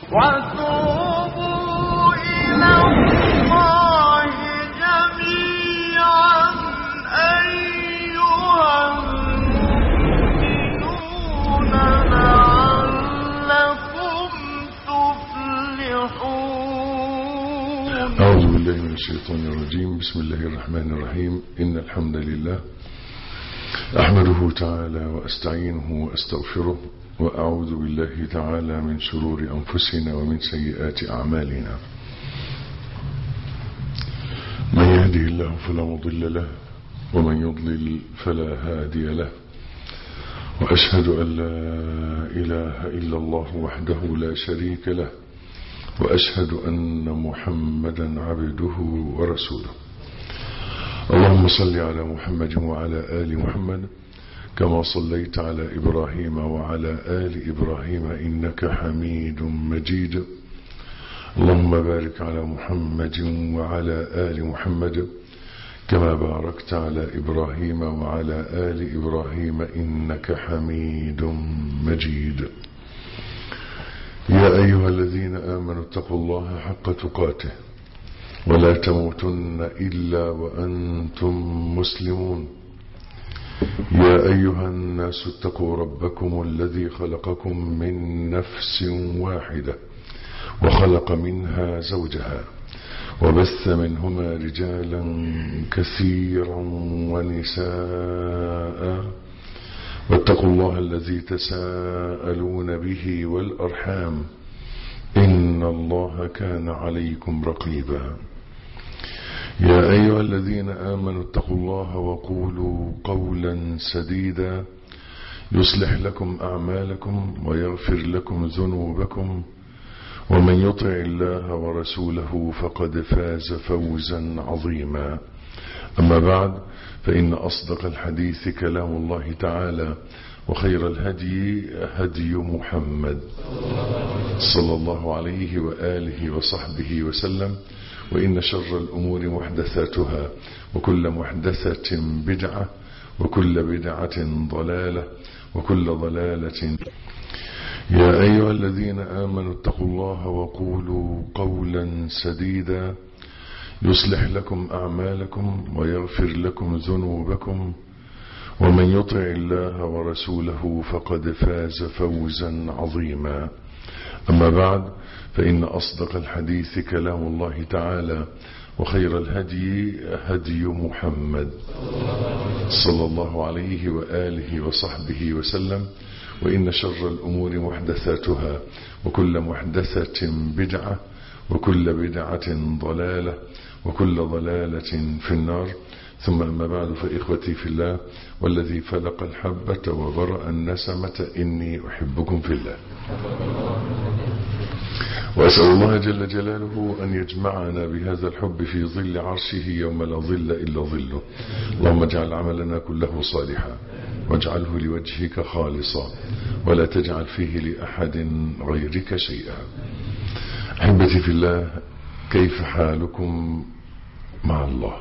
وتوبوا إلى الله جميعا أيها المؤمنون لعلكم تفلحون أعوذ بالله من الشيطان الرجيم بسم الله الرحمن الرحيم إن الحمد لله أحمده تعالى وأستعينه وأستغفره وأعوذ بالله تعالى من شرور أنفسنا ومن سيئات أعمالنا من يهده الله فلا مضل له ومن يضلل فلا هادي له وأشهد أن لا إله إلا الله وحده لا شريك له وأشهد أن محمدا عبده ورسوله اللهم صل على محمد وعلى آل محمد كما صليت على إبراهيم وعلى آل إبراهيم إنك حميد مجيد اللهم بارك على محمد وعلى آل محمد كما باركت على إبراهيم وعلى آل إبراهيم إنك حميد مجيد يا أيها الذين آمنوا اتقوا الله حق تقاته ولا تموتن إلا وأنتم مسلمون يا أيها الناس اتقوا ربكم الذي خلقكم من نفس واحدة وخلق منها زوجها وبث منهما رجالا كثيرا ونساء واتقوا الله الذي تساءلون به والأرحام إن الله كان عليكم رقيبا يا أيها الذين آمنوا اتقوا الله وقولوا قولا سديدا يصلح لكم أعمالكم ويغفر لكم ذنوبكم ومن يطع الله ورسوله فقد فاز فوزا عظيما أما بعد فإن أصدق الحديث كلام الله تعالى وخير الهدي هدي محمد صلى الله عليه وآله وصحبه وسلم وإن شر الأمور محدثاتها وكل محدثة بدعة وكل بدعة ضلالة وكل ضلالة يا أيها الذين آمنوا اتقوا الله وقولوا قولا سديدا يصلح لكم أعمالكم ويغفر لكم ذنوبكم ومن يطع الله ورسوله فقد فاز فوزا عظيما أما بعد فإن أصدق الحديث كلام الله تعالى وخير الهدي هدي محمد صلى الله عليه وآله وصحبه وسلم وإن شر الأمور محدثاتها وكل محدثة بدعة وكل بدعة ضلالة وكل ضلالة في النار ثم أما بعد فإخوتي في الله والذي فلق الحبة وبرأ النسمة إني أحبكم في الله وأسأل الله جل جلاله أن يجمعنا بهذا الحب في ظل عرشه يوم لا ظل إلا ظله اللهم اجعل عملنا كله صالحا واجعله لوجهك خالصا ولا تجعل فيه لأحد غيرك شيئا أحبتي في الله كيف حالكم مع الله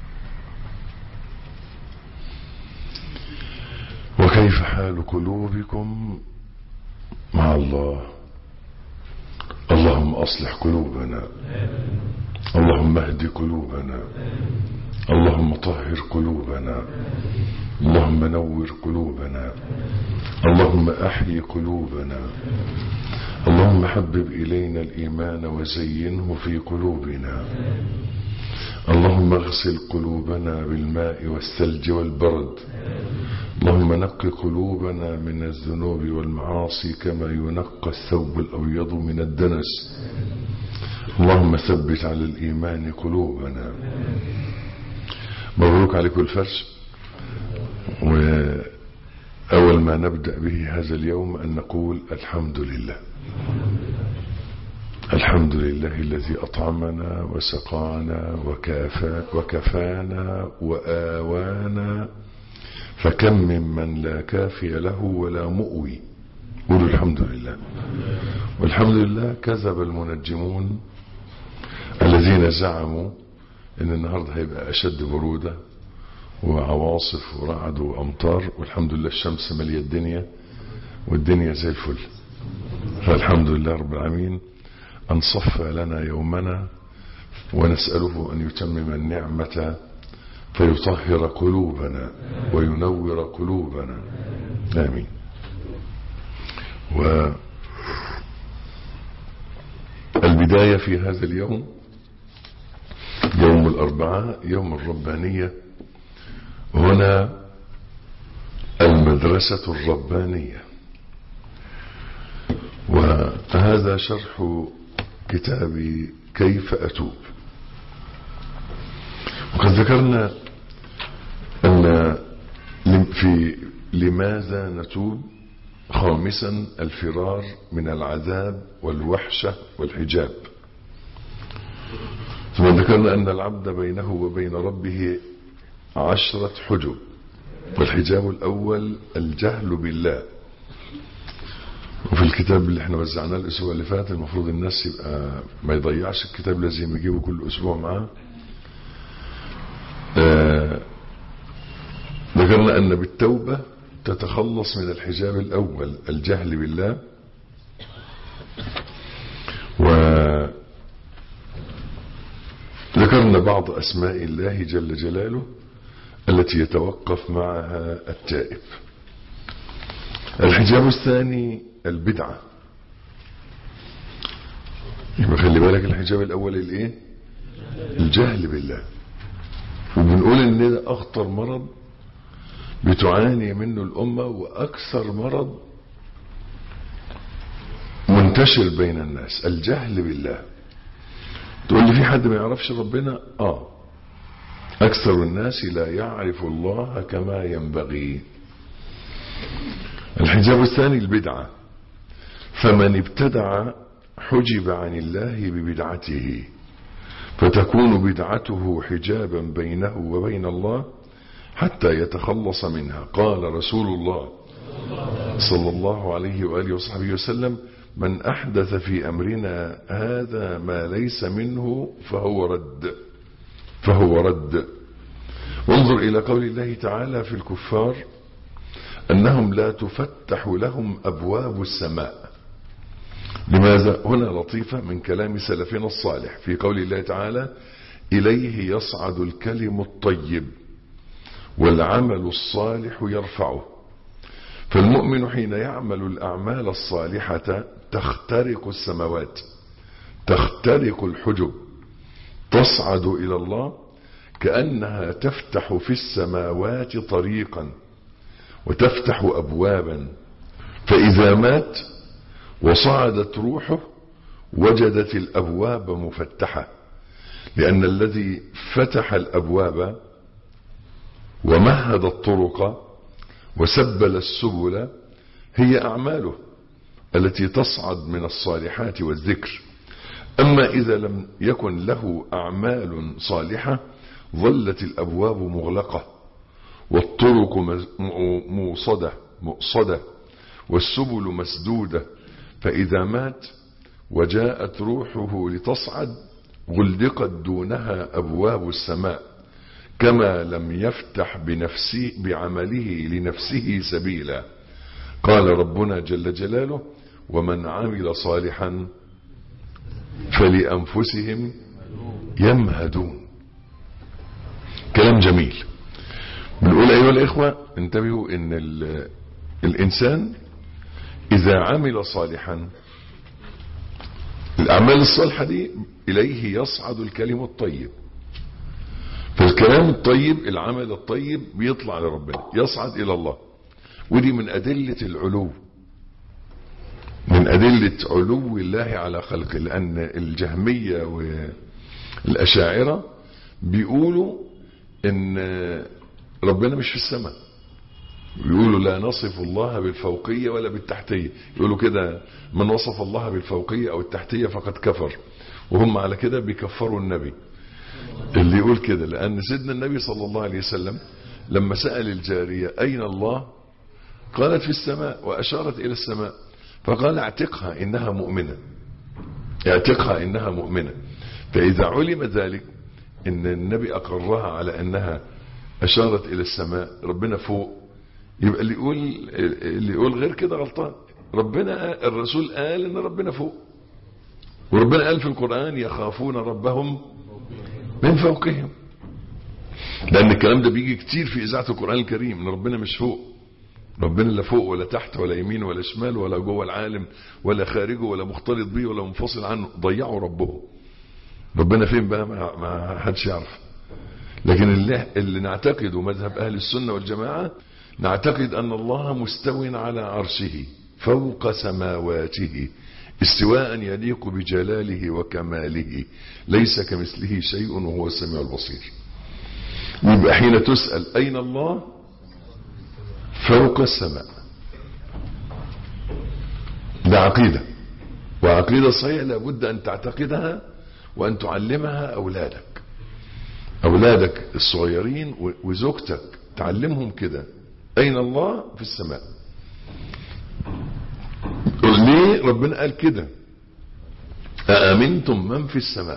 وكيف حال قلوبكم مع الله اللهم أصلح قلوبنا اللهم اهد قلوبنا اللهم طهر قلوبنا اللهم نور قلوبنا اللهم أحيي قلوبنا اللهم حبب إلينا الإيمان وزينه في قلوبنا اللهم اغسل قلوبنا بالماء والثلج والبرد اللهم نق قلوبنا من الذنوب والمعاصي كما ينقى الثوب الأبيض من الدنس اللهم ثبت على الإيمان قلوبنا مبروك عليكم الفرش وأول ما نبدأ به هذا اليوم أن نقول الحمد لله الحمد لله الذي أطعمنا وسقانا وكافى وكفانا وآوانا فكم ممن لا كافي له ولا مؤوي قولوا الحمد لله والحمد لله كذب المنجمون الذين زعموا ان النهاردة هيبقى اشد برودة وعواصف ورعد وامطار والحمد لله الشمس مالية الدنيا والدنيا زي الفل فالحمد لله رب العالمين أن صفى لنا يومنا ونسأله أن يتمم النعمة فيطهر قلوبنا وينور قلوبنا آمين والبداية في هذا اليوم يوم الأربعاء يوم الربانية هنا المدرسة الربانية وهذا شرح كتاب كيف أتوب وقد ذكرنا أن في لماذا نتوب خامسا الفرار من العذاب والوحشة والحجاب ثم ذكرنا أن العبد بينه وبين ربه عشرة حجب والحجاب الأول الجهل بالله وفي الكتاب اللي احنا وزعناه الأسبوع اللي فات المفروض الناس يبقى ما يضيعش الكتاب لازم يجيبه كل أسبوع معاه آه ذكرنا أن بالتوبة تتخلص من الحجاب الأول الجهل بالله و ذكرنا بعض أسماء الله جل جلاله التي يتوقف معها التائب الحجاب الثاني البدعة يبقى خلي بالك الحجاب الأول الايه الجهل بالله وبنقول ان ده اخطر مرض بتعاني منه الامة واكثر مرض منتشر بين الناس الجهل بالله تقول لي في حد ما يعرفش ربنا اه اكثر الناس لا يعرف الله كما ينبغي الحجاب الثاني البدعة فمن ابتدع حجب عن الله ببدعته فتكون بدعته حجابا بينه وبين الله حتى يتخلص منها قال رسول الله صلى الله عليه وآله وصحبه وسلم من أحدث في أمرنا هذا ما ليس منه فهو رد فهو رد وانظر إلى قول الله تعالى في الكفار أنهم لا تفتح لهم أبواب السماء لماذا هنا لطيفة من كلام سلفنا الصالح في قول الله تعالى إليه يصعد الكلم الطيب والعمل الصالح يرفعه فالمؤمن حين يعمل الأعمال الصالحة تخترق السماوات تخترق الحجب تصعد إلى الله كأنها تفتح في السماوات طريقا وتفتح أبوابا فإذا مات وصعدت روحه وجدت الأبواب مفتحة لأن الذي فتح الأبواب ومهد الطرق وسبل السبل هي أعماله التي تصعد من الصالحات والذكر أما إذا لم يكن له أعمال صالحة ظلت الأبواب مغلقة والطرق موصدة مؤصدة والسبل مسدودة فإذا مات وجاءت روحه لتصعد غلقت دونها أبواب السماء كما لم يفتح بنفسه بعمله لنفسه سبيلا قال ربنا جل جلاله ومن عمل صالحا فلأنفسهم يمهدون كلام جميل بنقول أيها الإخوة انتبهوا ان الإنسان إذا عمل صالحا الأعمال الصالحة دي إليه يصعد الكلم الطيب فالكلام الطيب العمل الطيب بيطلع لربنا يصعد إلى الله ودي من أدلة العلو من أدلة علو الله على خلقه لأن الجهمية والأشاعرة بيقولوا إن ربنا مش في السماء يقولوا لا نصف الله بالفوقية ولا بالتحتية يقولوا كده من وصف الله بالفوقية أو التحتية فقد كفر وهم على كده بيكفروا النبي اللي يقول كده لأن سيدنا النبي صلى الله عليه وسلم لما سأل الجارية أين الله قالت في السماء وأشارت إلى السماء فقال اعتقها إنها مؤمنة اعتقها إنها مؤمنة فإذا علم ذلك إن النبي أقرها على أنها أشارت إلى السماء ربنا فوق يبقى اللي يقول اللي يقول غير كده غلطان ربنا الرسول قال ان ربنا فوق وربنا قال في القرآن يخافون ربهم من فوقهم لأن الكلام ده بيجي كتير في إذاعة القرآن الكريم إن ربنا مش فوق ربنا لا فوق ولا تحت ولا يمين ولا شمال ولا جوه العالم ولا خارجه ولا مختلط بيه ولا منفصل عنه ضيعوا ربهم ربنا فين بقى ما, ما حدش يعرف لكن اللي, اللي نعتقده مذهب أهل السنة والجماعة نعتقد أن الله مستو على عرشه فوق سماواته استواء يليق بجلاله وكماله ليس كمثله شيء وهو السميع البصير يبقى حين تسأل أين الله فوق السماء ده عقيدة وعقيدة صحيحة لابد أن تعتقدها وأن تعلمها أولادك أولادك الصغيرين وزوجتك تعلمهم كده أين الله في السماء ليه ربنا قال كده أأمنتم من في السماء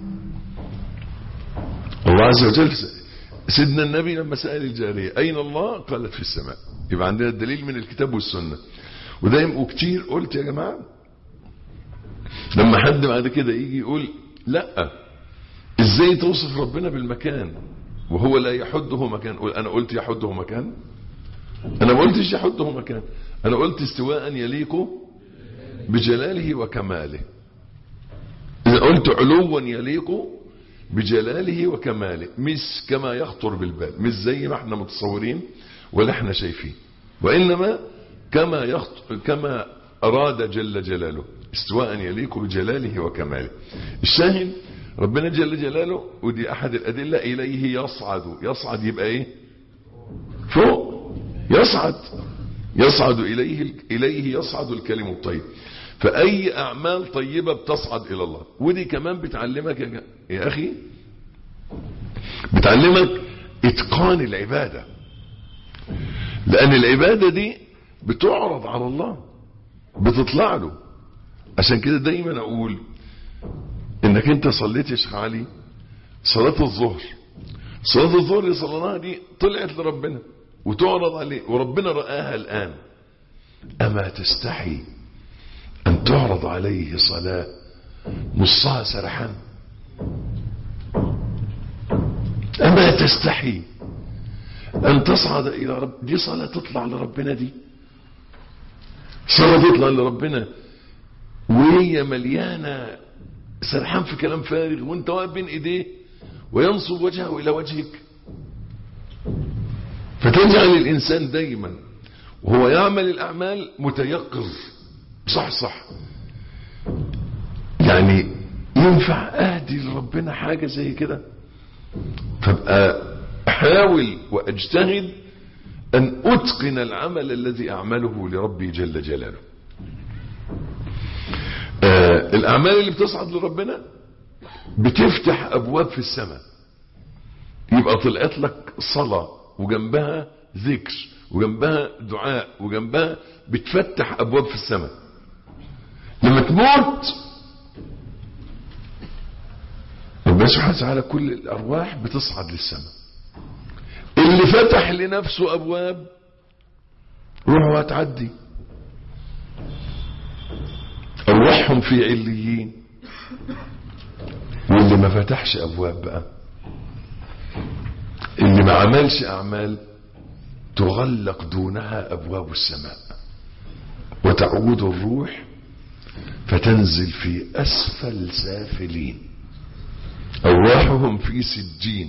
الله عز وجل سيدنا النبي لما سأل الجارية أين الله قالت في السماء يبقى عندنا الدليل من الكتاب والسنة ودايما وكتير قلت يا جماعة لما حد بعد كده يجي يقول لا ازاي توصف ربنا بالمكان وهو لا يحده مكان انا قلت يحده مكان انا ما قلتش يحده مكان انا قلت استواء يليق بجلاله وكماله اذا قلت علوا يليق بجلاله وكماله مش كما يخطر بالبال مش زي ما احنا متصورين ولا احنا شايفين وانما كما يخطر كما اراد جل جلاله استواء يليق بجلاله وكماله الشاهد ربنا جل جلاله ودي احد الادله اليه يصعد يصعد يبقى ايه فوق يصعد يصعد اليه اليه يصعد الكلم الطيب فاي اعمال طيبه بتصعد الى الله ودي كمان بتعلمك يا, يا اخي بتعلمك اتقان العباده لان العباده دي بتعرض على الله بتطلع له عشان كده دايما اقول انك انت صليت يا شيخ علي صلاة الظهر صلاة الظهر اللي صليناها دي طلعت لربنا وتعرض عليه وربنا رآها الآن أما تستحي أن تعرض عليه صلاة نصها سرحان أما تستحي أن تصعد إلى رب دي صلاة تطلع لربنا دي صلاة تطلع لربنا وهي مليانة سرحان في كلام فارغ وانت واقف بين ايديه وينصب وجهه الى وجهك فتجعل الانسان دايما وهو يعمل الاعمال متيقظ صح صح يعني ينفع اهدي لربنا حاجة زي كده فابقى احاول واجتهد ان اتقن العمل الذي اعمله لربي جل جلاله آه الاعمال اللي بتصعد لربنا بتفتح ابواب في السماء يبقى طلعت لك صلاة وجنبها ذكر وجنبها دعاء وجنبها بتفتح ابواب في السماء لما تموت ربنا سبحانه وتعالى كل الارواح بتصعد للسماء اللي فتح لنفسه ابواب روحه هتعدي ارواحهم في عليين واللي ما فتحش ابواب بقى اللي ما عملش اعمال تغلق دونها ابواب السماء وتعود الروح فتنزل في اسفل سافلين ارواحهم في سجين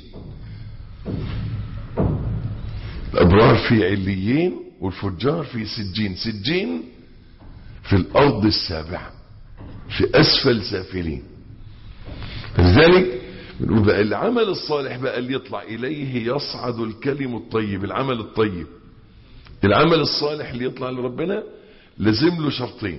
الابرار في عليين والفجار في سجين سجين في الارض السابعه في اسفل سافلين لذلك بنقول بقى العمل الصالح بقى اللي يطلع اليه يصعد الكلم الطيب العمل الطيب العمل الصالح اللي يطلع لربنا لازم له شرطين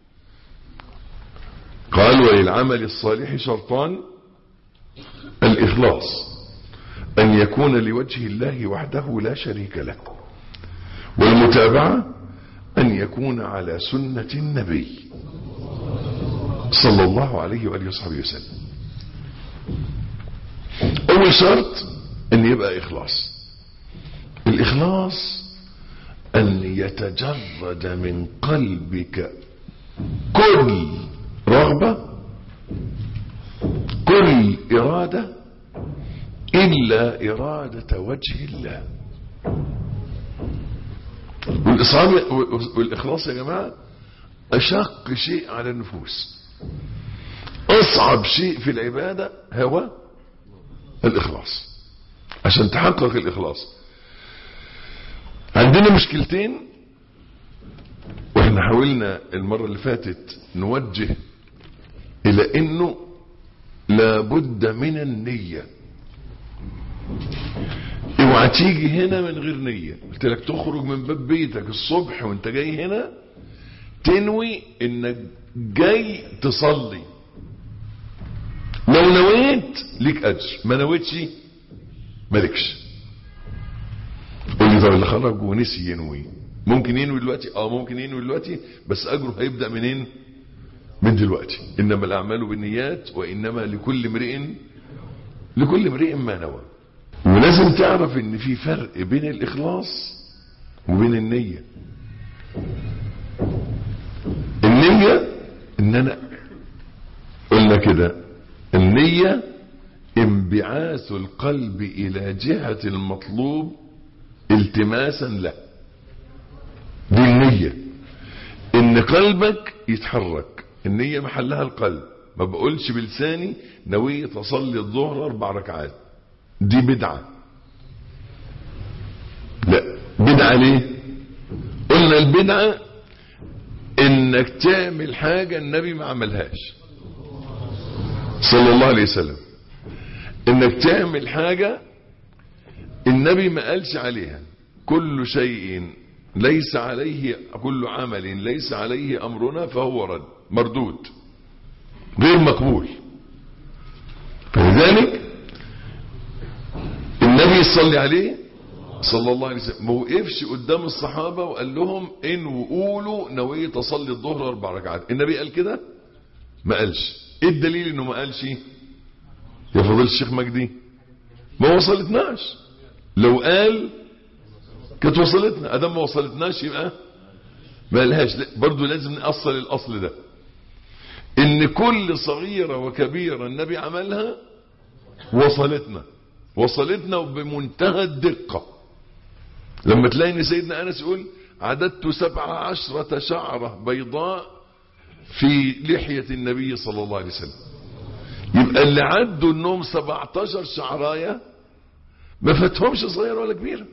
قال وللعمل الصالح شرطان الإخلاص أن يكون لوجه الله وحده لا شريك له والمتابعة أن يكون على سنة النبي صلى الله عليه وآله وصحبه وسلم أول شرط أن يبقى إخلاص الإخلاص أن يتجرد من قلبك كل رغبة إرادة إلا إرادة وجه الله والإصرار والإخلاص يا جماعة أشق شيء على النفوس أصعب شيء في العبادة هو الإخلاص عشان تحقق الإخلاص عندنا مشكلتين واحنا حاولنا المرة اللي فاتت نوجه إلى أنه لابد من النية اوعى تيجي هنا من غير نية قلت لك تخرج من باب بيتك الصبح وانت جاي هنا تنوي انك جاي تصلي لو نويت ليك اجر ما نويتش مالكش قول لي طب اللي خرج ونسي ينوي ممكن ينوي دلوقتي اه ممكن ينوي دلوقتي بس اجره هيبدا منين من دلوقتي انما الاعمال بالنيات وانما لكل امرئ لكل امرئ ما نوى ولازم تعرف ان في فرق بين الاخلاص وبين النية النية ان انا قلنا كده النية انبعاث القلب الى جهة المطلوب التماسا له دي النية ان قلبك يتحرك النية محلها القلب ما بقولش بلساني نوية اصلي الظهر اربع ركعات دي بدعة لا بدعة ليه قلنا البدعة انك تعمل حاجة النبي ما عملهاش صلى الله عليه وسلم انك تعمل حاجة النبي ما قالش عليها كل شيء ليس عليه كل عمل ليس عليه امرنا فهو رد مردود غير مقبول فلذلك النبي صلى عليه صلى الله عليه وسلم ما وقفش قدام الصحابة وقال لهم ان وقولوا نويت اصلي الظهر اربع ركعات النبي قال كده ما قالش ايه الدليل انه ما قالش يا فضيل الشيخ مجدي ما وصلتناش لو قال كانت وصلتنا ادام ما وصلتناش يبقى ما قالهاش برضه لازم نأصل الاصل ده ان كل صغيرة وكبيرة النبي عملها وصلتنا وصلتنا بمنتهى الدقة لما تلاقي ان سيدنا انس يقول عددت سبع عشرة شعرة بيضاء في لحية النبي صلى الله عليه وسلم يبقى اللي عدوا انهم 17 شعراية ما فاتهمش صغيرة ولا كبيرة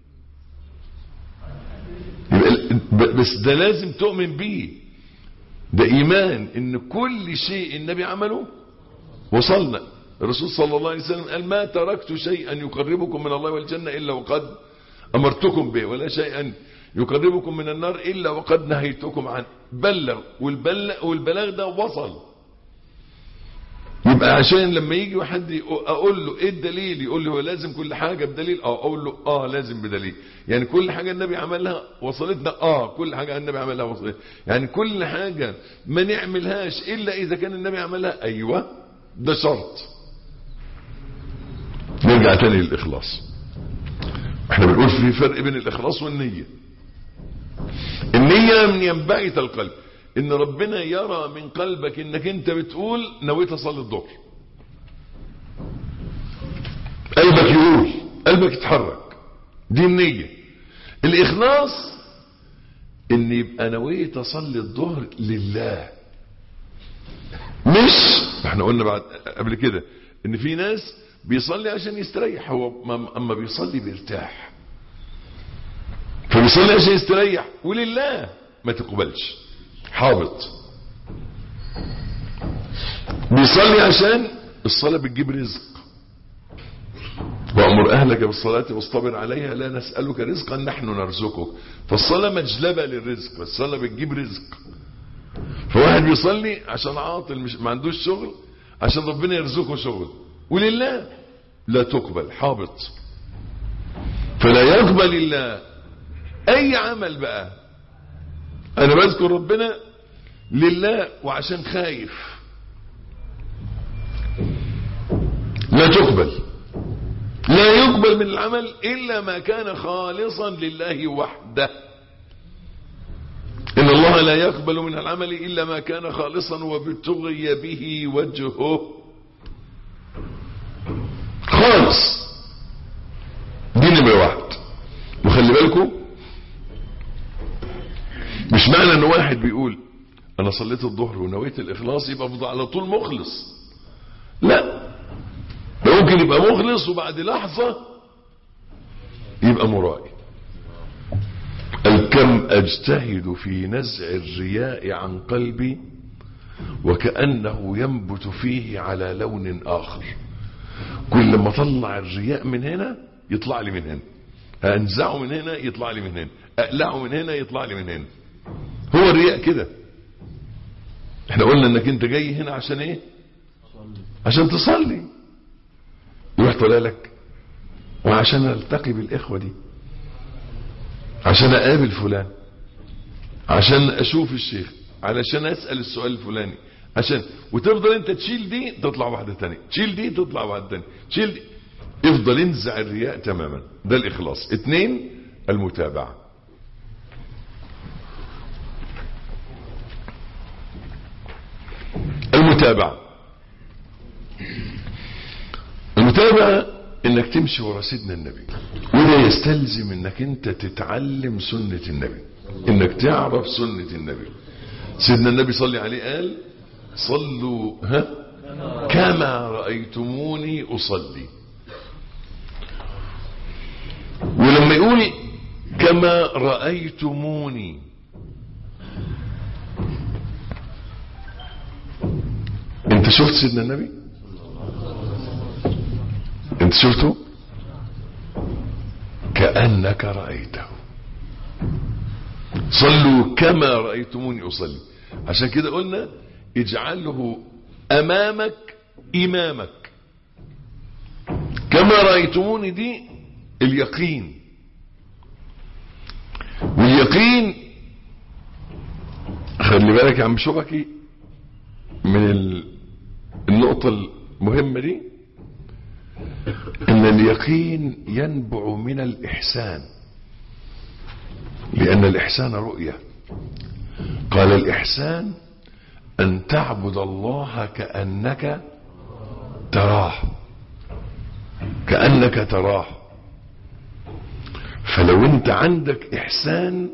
يبقى بس ده لازم تؤمن بيه ده ايمان ان كل شيء النبي عمله وصلنا الرسول صلى الله عليه وسلم قال ما تركت شيئا يقربكم من الله والجنة إلا وقد أمرتكم به ولا شيئا يقربكم من النار إلا وقد نهيتكم عنه بلغ والبلغ, والبلاغ ده وصل يبقى عشان لما يجي واحد اقول له ايه الدليل يقول لي هو لازم كل حاجة بدليل اه اقول له اه لازم بدليل يعني كل حاجة النبي عملها وصلتنا اه كل حاجة النبي عملها وصلتنا يعني كل حاجة ما نعملهاش الا اذا كان النبي عملها ايوه ده شرط نرجع تاني للإخلاص احنا بنقول في فرق بين الإخلاص والنية النية من ينبعث القلب ان ربنا يرى من قلبك انك انت بتقول نويت اصلي الظهر قلبك يقول قلبك يتحرك دي النية الإخلاص ان يبقى نويت اصلي الظهر لله مش احنا قلنا بعد قبل كده ان في ناس بيصلي عشان يستريح هو اما بيصلي بيرتاح فبيصلي عشان يستريح ولله ما تقبلش حابط بيصلي عشان الصلاة بتجيب رزق وأمر أهلك بالصلاة واصطبر عليها لا نسألك رزقا نحن نرزقك فالصلاة مجلبة للرزق الصلاة بتجيب رزق فواحد بيصلي عشان عاطل مش ما عندوش شغل عشان ربنا يرزقه شغل ولله لا تقبل حابط فلا يقبل الله اي عمل بقى انا بذكر ربنا لله وعشان خايف لا تقبل لا يقبل من العمل الا ما كان خالصا لله وحده ان الله لا يقبل من العمل الا ما كان خالصا وابتغي به وجهه الإخلاص دي نمرة واحد وخلي بالكم مش معنى ان واحد بيقول انا صليت الظهر ونويت الاخلاص يبقى افضل على طول مخلص لا ده ممكن يبقى مخلص وبعد لحظة يبقى مرائي الكم اجتهد في نزع الرياء عن قلبي وكأنه ينبت فيه على لون آخر كل ما طلع الرياء من هنا يطلع لي من هنا انزعه من هنا يطلع لي من هنا اقلعه من هنا يطلع لي من هنا هو الرياء كده احنا قلنا انك انت جاي هنا عشان ايه عشان تصلي يروح طالع لك وعشان التقي بالاخوه دي عشان اقابل فلان عشان اشوف الشيخ علشان اسال السؤال الفلاني عشان وتفضل انت تشيل دي تطلع واحده تانية تشيل دي تطلع واحده تانية تشيل دي افضل انزع الرياء تماما ده الاخلاص اتنين المتابعه المتابعه المتابعه انك تمشي ورا سيدنا النبي وده يستلزم انك انت تتعلم سنه النبي انك تعرف سنه النبي سيدنا النبي صلي عليه قال صلوا ها كما رأيتموني أصلي ولما يقول كما رأيتموني انت شفت سيدنا النبي انت شفته كأنك رأيته صلوا كما رأيتموني أصلي عشان كده قلنا اجعله أمامك إمامك كما رأيتموني دي اليقين واليقين خلي بالك يا عم شبكي من ال- النقطة المهمة دي ان اليقين ينبع من الإحسان لأن الإحسان رؤية قال الإحسان أن تعبد الله كأنك تراه كأنك تراه فلو أنت عندك إحسان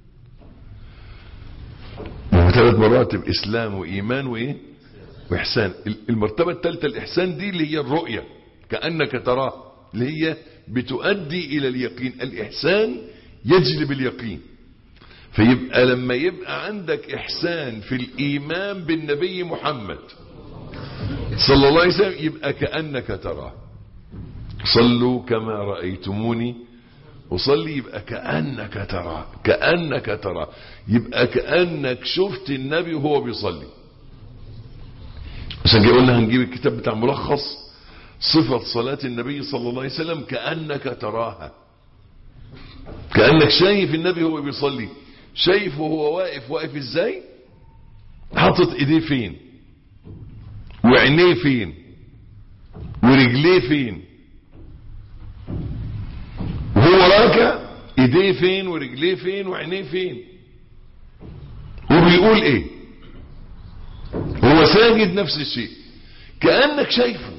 وهو ثلاث مراتب إسلام وإيمان وإيه وإحسان المرتبة الثالثة الإحسان دي اللي هي الرؤية كأنك تراه اللي هي بتؤدي إلى اليقين الإحسان يجلب اليقين فيبقى لما يبقى عندك إحسان في الإيمان بالنبي محمد صلى الله عليه وسلم يبقى كأنك تراه صلوا كما رأيتموني وصلي يبقى كأنك تراه كأنك تراه يبقى كأنك شفت النبي وهو بيصلي عشان كده قلنا هنجيب الكتاب بتاع ملخص صفة صلاة النبي صلى الله عليه وسلم كأنك تراها كأنك شايف النبي وهو بيصلي شايف وهو واقف واقف ازاي حاطط ايديه فين وعينيه فين ورجليه فين وهو راكع ايديه فين ورجليه فين وعينيه فين وبيقول ايه هو ساجد نفس الشيء كأنك شايفه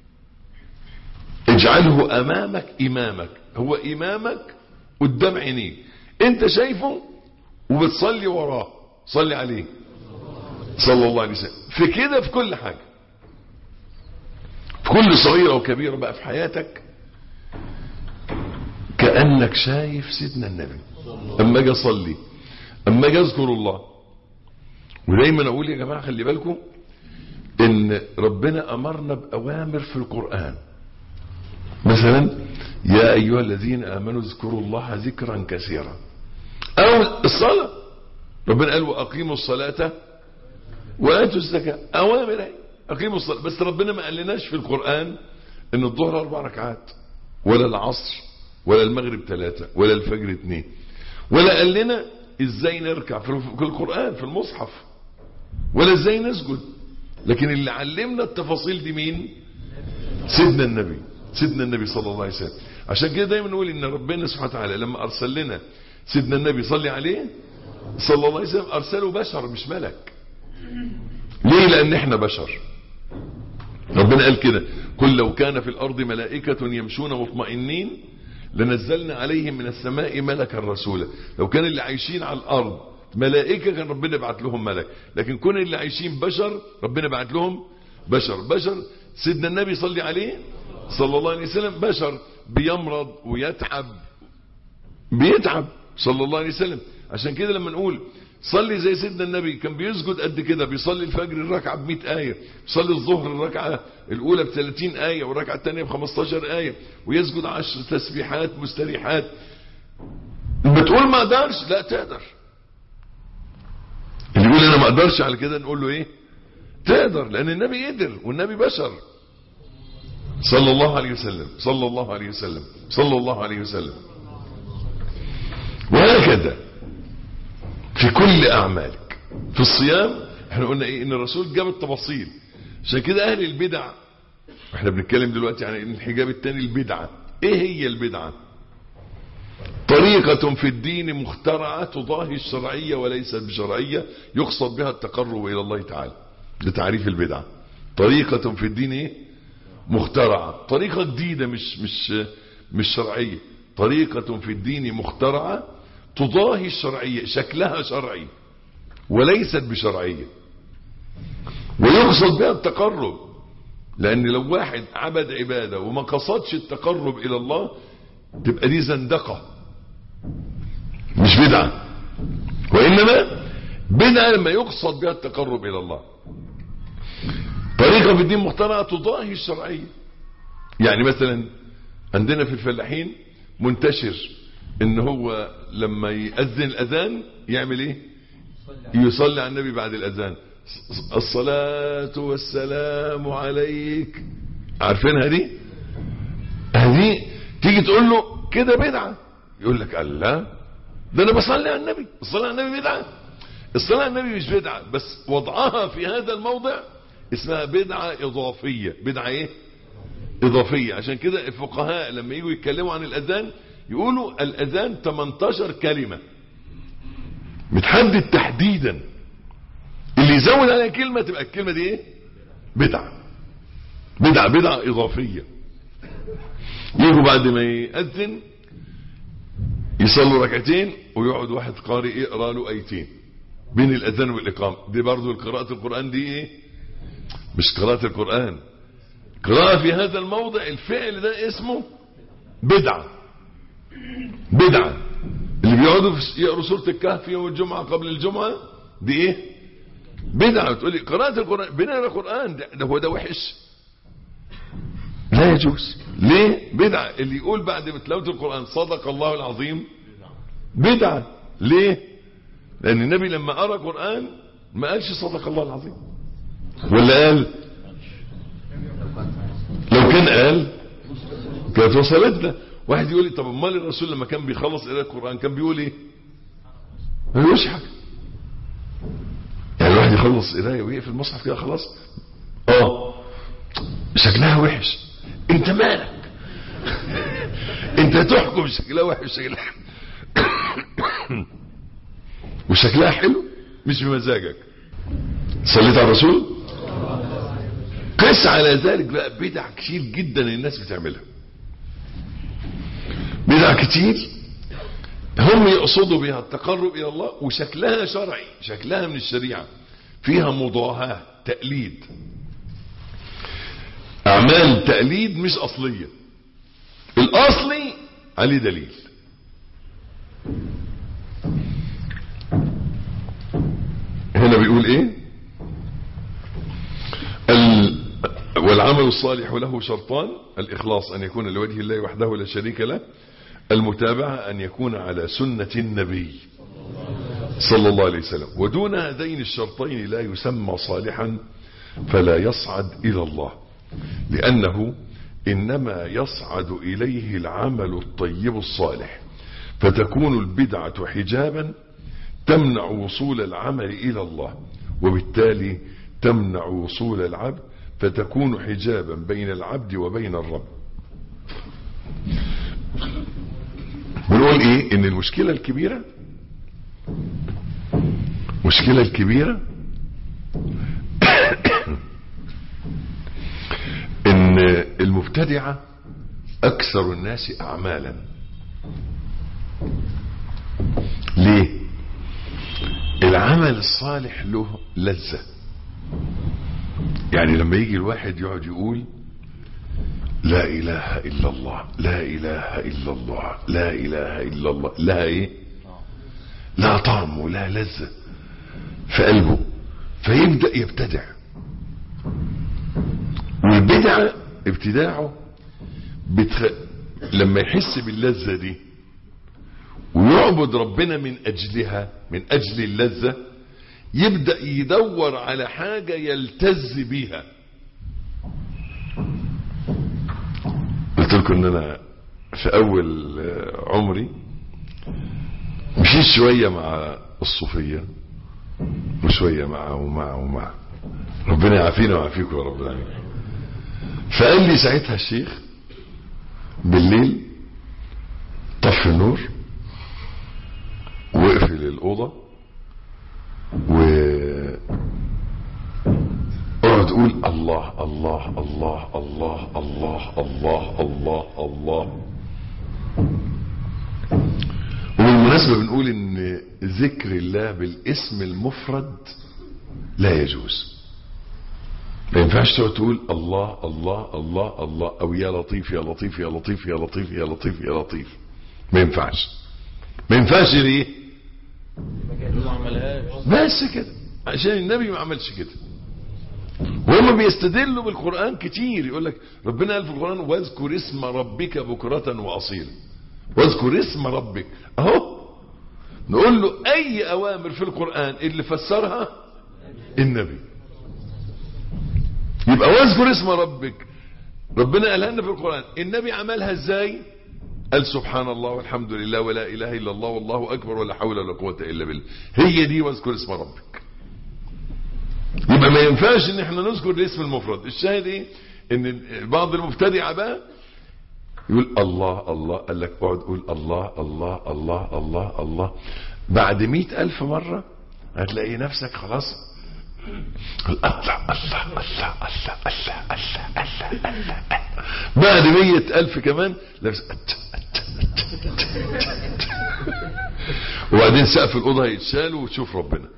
اجعله امامك امامك هو امامك قدام عينيك انت شايفه وبتصلي وراه صلي عليه صلى الله عليه وسلم في كده في كل حاجة في كل صغيرة وكبيرة بقى في حياتك كأنك شايف سيدنا النبي اما اجي اصلي اما اجي اذكر الله ودايما اقول يا جماعة خلي بالكم ان ربنا امرنا باوامر في القرآن مثلا يا ايها الذين امنوا اذكروا الله ذكرا كثيرا او الصلاة ربنا قال واقيموا الصلاة واتوا الزكاة اوامر اهي اقيموا الصلاة بس ربنا ما قالناش في القرآن ان الظهر اربع ركعات ولا العصر ولا المغرب ثلاثة ولا الفجر اثنين ولا قال لنا ازاي نركع في القرآن في المصحف ولا ازاي نسجد لكن اللي علمنا التفاصيل دي مين سيدنا النبي سيدنا النبي صلى الله عليه وسلم عشان كده دايما نقول ان ربنا سبحانه وتعالى لما ارسل لنا سيدنا النبي صلي عليه صلى الله عليه وسلم ارسله بشر مش ملك ليه لان احنا بشر ربنا قال كده قل لو كان في الأرض ملائكة يمشون مطمئنين لنزلنا عليهم من السماء ملكا رسولا لو كان اللي عايشين على الأرض ملائكة كان ربنا بعت لهم ملك لكن كون اللي عايشين بشر ربنا بعت لهم بشر بشر سيدنا النبي صلي عليه صلى الله عليه وسلم بشر بيمرض ويتعب بيتعب صلى الله عليه وسلم عشان كده لما نقول صلي زي سيدنا النبي كان بيسجد قد كده بيصلي الفجر الركعة ب 100 آية بيصلي الظهر الركعة الأولى ب 30 آية والركعة الثانية ب 15 آية ويسجد 10 تسبيحات مستريحات بتقول ما اقدرش لا تقدر اللي يقول انا ما اقدرش على كده نقول له ايه تقدر لان النبي قدر والنبي بشر صلى الله عليه وسلم صلى الله عليه وسلم صلى الله عليه وسلم وهكذا في كل اعمالك في الصيام احنا قلنا ايه ان الرسول جاب التفاصيل عشان كده اهل البدع احنا بنتكلم دلوقتي عن ان الحجاب التاني البدعة ايه هي البدعة طريقة في الدين مخترعة تضاهي الشرعية وليست بشرعية يقصد بها التقرب الى الله تعالى لتعريف البدعة طريقة في الدين ايه مخترعة طريقة جديدة مش مش مش شرعية طريقة في الدين مخترعة تضاهي الشرعية شكلها شرعي وليست بشرعية ويقصد بها التقرب لأن لو واحد عبد عبادة وما قصدش التقرب إلى الله تبقى دي زندقة مش بدعة وإنما بدعة لما يقصد بها التقرب إلى الله طريقة في الدين مخترعة تضاهي الشرعية يعني مثلا عندنا في الفلاحين منتشر ان هو لما يأذن الاذان يعمل ايه يصلي على النبي بعد الاذان الصلاة والسلام عليك عارفينها دي هذه تيجي تقول له كده بدعة يقول لك قال لا ده انا بصلي على النبي الصلاة على النبي بدعة الصلاة على النبي مش بدعة بس وضعها في هذا الموضع اسمها بدعة اضافية بدعة ايه اضافية عشان كده الفقهاء لما يجوا يتكلموا عن الاذان يقولوا الاذان 18 كلمة متحدد تحديدا اللي يزود عليها كلمة تبقى الكلمة دي ايه بدعة بدعة بدعة اضافية يجوا بعد ما يأذن يصلوا ركعتين ويقعد واحد قارئ يقرا له ايتين بين الاذان والاقامه دي برضو قراءه القران دي ايه مش قراءه القران قراءه في هذا الموضع الفعل ده اسمه بدعه بدعه اللي بيقعدوا يقروا سوره الكهف يوم الجمعه قبل الجمعه دي ايه بدعه تقول لي قراءه القران بنقرا قران ده, ده هو ده وحش لا يجوز ليه بدعة اللي يقول بعد تلاوة القرآن صدق الله العظيم بدعة ليه لأن النبي لما قرأ قرآن ما قالش صدق الله العظيم ولا قال لو كان قال كانت وصلتنا واحد يقول لي طب امال الرسول لما كان بيخلص قراءة القرآن كان بيقول ايه ما بيقولش حاجة يعني الواحد يخلص قراية ويقفل المصحف كده خلاص اه شكلها وحش انت مالك انت تحكم شكلها وحش شكلها وشكلها حلو مش بمزاجك صليت على الرسول قس على ذلك بقى بدع كتير جدا الناس بتعملها بدع كتير هم يقصدوا بها التقرب الى الله وشكلها شرعي شكلها من الشريعه فيها مضاهاه تقليد اعمال تقليد مش اصلية الاصلي عليه دليل هنا بيقول ايه ال والعمل الصالح له شرطان الاخلاص ان يكون لوجه الله وحده لا شريك له المتابعة ان يكون على سنة النبي صلى الله عليه وسلم ودون هذين الشرطين لا يسمى صالحا فلا يصعد الى الله لأنه إنما يصعد إليه العمل الطيب الصالح فتكون البدعة حجابا تمنع وصول العمل إلى الله وبالتالي تمنع وصول العبد فتكون حجابا بين العبد وبين الرب بنقول ايه ان المشكلة الكبيرة مشكلة الكبيرة المبتدعة أكثر الناس أعمالا ليه العمل الصالح له لذة يعني لما يجي الواحد يقعد يقول لا إله إلا الله لا إله إلا الله لا إله إلا الله لا إيه لا طعم ولا لذة في قلبه فيبدأ يبتدع والبدعة ابتداعه بتخ... لما يحس باللذة دي ويعبد ربنا من أجلها من أجل اللذة يبدأ يدور على حاجة يلتز بيها قلت لكم ان انا في اول عمري مشيت شوية مع الصوفية وشوية مع ومع ومع ربنا يعافينا ويعافيكم يا رب العالمين فقال لي ساعتها الشيخ بالليل طفي النور واقفل الأوضة و اقعد قول الله الله الله الله الله الله الله الله وبالمناسبة بنقول ان ذكر الله بالاسم المفرد لا يجوز ما ينفعش تقعد تقول الله الله الله الله او يا لطيف يا لطيف يا لطيف يا لطيف يا لطيف يا لطيف ما ينفعش ما ينفعش ليه ما عملهاش بس كده عشان النبي ما عملش كده وهم بيستدلوا بالقرآن كتير يقول لك ربنا قال في القرآن واذكر اسم ربك بكرة وأصيلا واذكر اسم ربك اهو نقول له اي اوامر في القرآن اللي فسرها النبي يبقى واذكر اسم ربك ربنا قالها لنا في القرآن النبي عملها ازاي قال سبحان الله والحمد لله ولا اله الا الله والله اكبر ولا حول ولا قوة الا بالله هي دي واذكر اسم ربك يبقى ما ينفعش ان احنا نذكر الاسم المفرد الشاهد ايه ان بعض المبتدعة بقى يقول الله الله قال لك اقعد قول الله الله الله الله الله بعد مئة ألف مرة هتلاقي نفسك خلاص الله الله الله الله الله الله الله الله بعد مية ألف كمان لابس وبعدين سقف الأوضة هيتشال وتشوف ربنا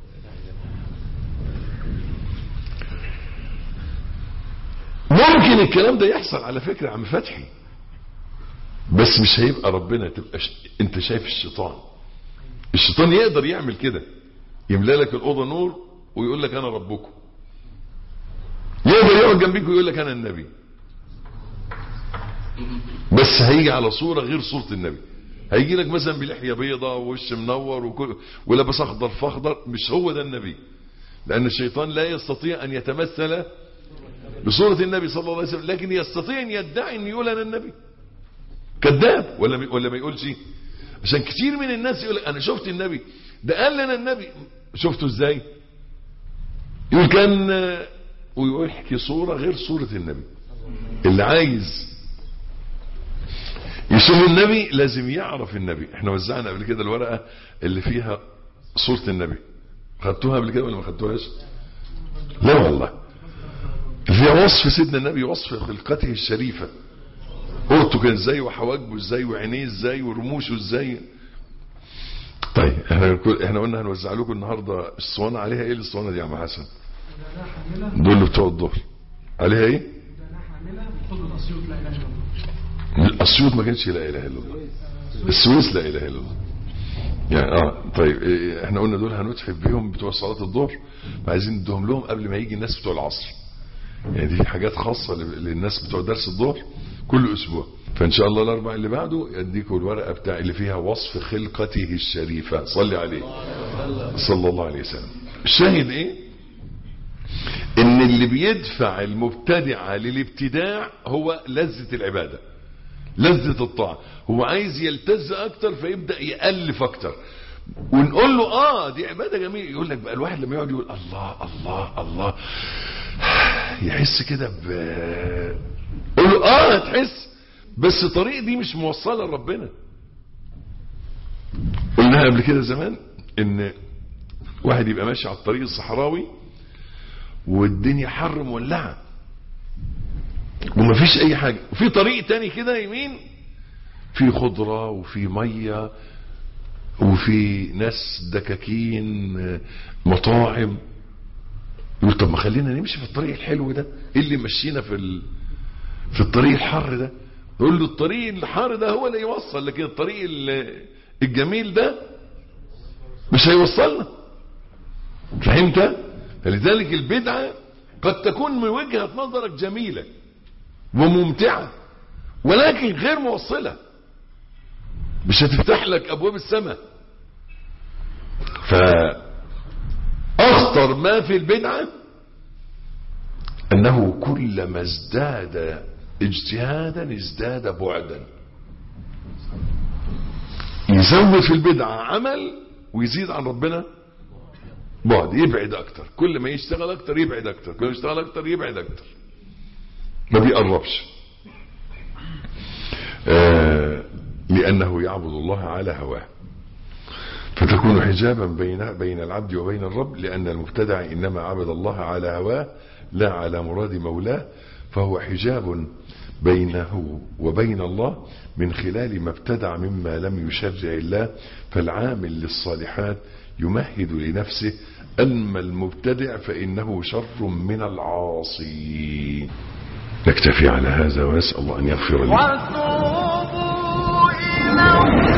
ممكن الكلام ده يحصل على فكرة عم فتحي بس مش هيبقى ربنا تبقى ش... انت شايف الشيطان الشيطان يقدر يعمل كده يملا لك الأوضة نور ويقول لك انا ربكم يقدر يقعد جنبيك ويقول لك انا النبي بس هيجي على صورة غير صورة النبي هيجي لك مثلا بلحية بيضة ووش منور وكل ولابس اخضر فاخضر مش هو ده النبي لان الشيطان لا يستطيع ان يتمثل بصورة النبي صلى الله عليه وسلم لكن يستطيع ان يدعي ان يقول انا النبي كذاب ولا ولا ما يقولش عشان كتير من الناس يقول انا شفت النبي ده قال لنا النبي شفته ازاي يقول كان ويقول يحكي صورة غير صورة النبي اللي عايز يشوف النبي لازم يعرف النبي احنا وزعنا قبل كده الورقة اللي فيها صورة النبي خدتوها قبل كده ولا ما خدتوهاش لا والله فيها وصف سيدنا النبي وصف خلقته الشريفة قرطه كان ازاي وحواجبه ازاي وعينيه ازاي ورموشه ازاي طيب احنا احنا قلنا هنوزع لكم النهارده الصوانه عليها ايه الصوانه دي يا عم حسن دول اللي بتوع الظهر عليها ايه الاسيوط ما كانش لا اله الا الله السويس لا اله الا الله يعني اه طيب إيه احنا قلنا دول هنتحف بيهم بتوع صلاه الظهر عايزين ندهم لهم قبل ما يجي الناس بتوع العصر يعني دي حاجات خاصه للناس بتوع درس الظهر كل اسبوع فان شاء الله الاربع اللي بعده يديكم الورقه بتاع اللي فيها وصف خلقته الشريفه صلي عليه صلى الله عليه وسلم الشاهد ايه ان اللي بيدفع المبتدع للابتداع هو لذة العبادة لذة الطاعة هو عايز يلتز اكتر فيبدأ يألف اكتر ونقول له اه دي عبادة جميلة يقول لك بقى الواحد لما يقعد يقول الله الله الله يحس كده ب قول له اه هتحس بس الطريق دي مش موصلة لربنا قلناها قبل كده زمان ان واحد يبقى ماشي على الطريق الصحراوي والدنيا حر مولعة ومفيش اي حاجة وفي طريق تاني كده يمين في خضرة وفي مية وفي ناس دكاكين مطاعم يقول طب ما خلينا نمشي في الطريق الحلو ده ايه اللي مشينا في ال... في الطريق الحر ده يقول له الطريق الحار ده هو اللي يوصل لكن الطريق ال- الجميل ده مش هيوصلنا فهمت فلذلك البدعة قد تكون من وجهة نظرك جميلة وممتعة ولكن غير موصلة مش هتفتح لك ابواب السماء فاخطر ما في البدعة انه كلما ازداد اجتهادا ازداد بعدا يزود في البدعة عمل ويزيد عن ربنا بعد يبعد اكتر كل ما يشتغل اكتر يبعد اكتر كل ما يشتغل اكتر يبعد اكتر ما بيقربش آه لانه يعبد الله على هواه فتكون حجابا بين بين العبد وبين الرب لان المبتدع انما عبد الله على هواه لا على مراد مولاه فهو حجاب بينه وبين الله من خلال ما ابتدع مما لم يشرع الله فالعامل للصالحات يمهد لنفسه أما المبتدع فإنه شر من العاصي نكتفي على هذا ونسأل الله أن يغفر لنا وتوبوا إلى الله